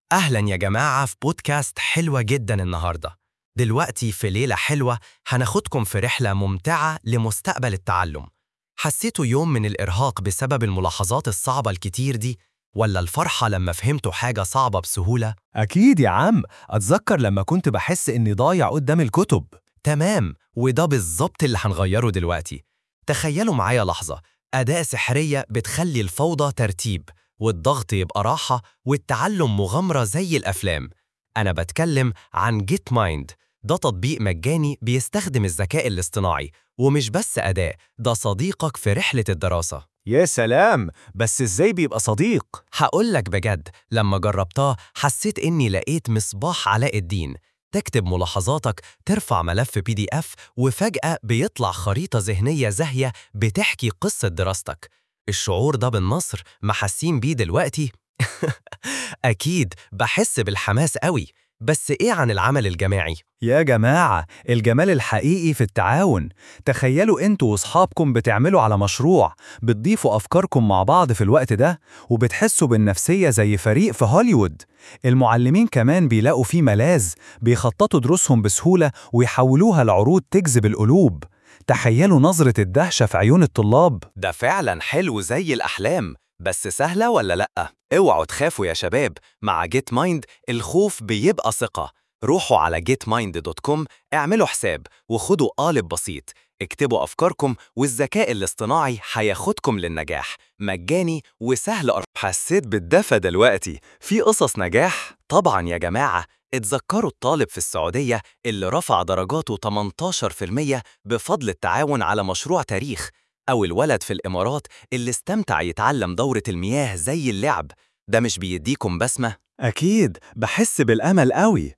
أهلا يا جماعة في بودكاست حلوة جدا النهاردة دلوقتي في ليلة حلوة هناخدكم في رحلة ممتعة لمستقبل التعلم حسيتوا يوم من الإرهاق بسبب الملاحظات الصعبة الكتير دي ولا الفرحة لما فهمتوا حاجة صعبة بسهولة؟ أكيد يا عم أتذكر لما كنت بحس إني ضايع قدام الكتب تمام وده بالظبط اللي هنغيره دلوقتي تخيلوا معايا لحظة أداة سحرية بتخلي الفوضى ترتيب والضغط يبقى راحة والتعلم مغامرة زي الأفلام أنا بتكلم عن جيت مايند ده تطبيق مجاني بيستخدم الذكاء الاصطناعي ومش بس أداة ده صديقك في رحلة الدراسة يا سلام بس إزاي بيبقى صديق؟ هقولك بجد لما جربتها حسيت إني لقيت مصباح علاء الدين تكتب ملاحظاتك ترفع ملف بي دي اف وفجأة بيطلع خريطة ذهنية زاهية بتحكي قصة دراستك الشعور ده بالنصر محسين بيه دلوقتي؟ أكيد بحس بالحماس قوي بس إيه عن العمل الجماعي؟ يا جماعة الجمال الحقيقي في التعاون تخيلوا انتوا واصحابكم بتعملوا على مشروع بتضيفوا أفكاركم مع بعض في الوقت ده وبتحسوا بالنفسية زي فريق في هوليوود المعلمين كمان بيلاقوا فيه ملاذ بيخططوا دروسهم بسهولة ويحولوها لعروض تجذب القلوب تخيلوا نظرة الدهشة في عيون الطلاب ده فعلا حلو زي الأحلام بس سهلة ولا لأ؟ اوعوا تخافوا يا شباب مع جيت مايند الخوف بيبقى ثقة روحوا على getmind.com اعملوا حساب وخدوا قالب بسيط اكتبوا أفكاركم والذكاء الاصطناعي هياخدكم للنجاح مجاني وسهل أر... حسيت بالدفى دلوقتي في قصص نجاح؟ طبعا يا جماعة اتذكروا الطالب في السعودية اللي رفع درجاته 18% بفضل التعاون على مشروع تاريخ أو الولد في الإمارات اللي استمتع يتعلم دورة المياه زي اللعب ده مش بيديكم بسمة؟ أكيد بحس بالأمل قوي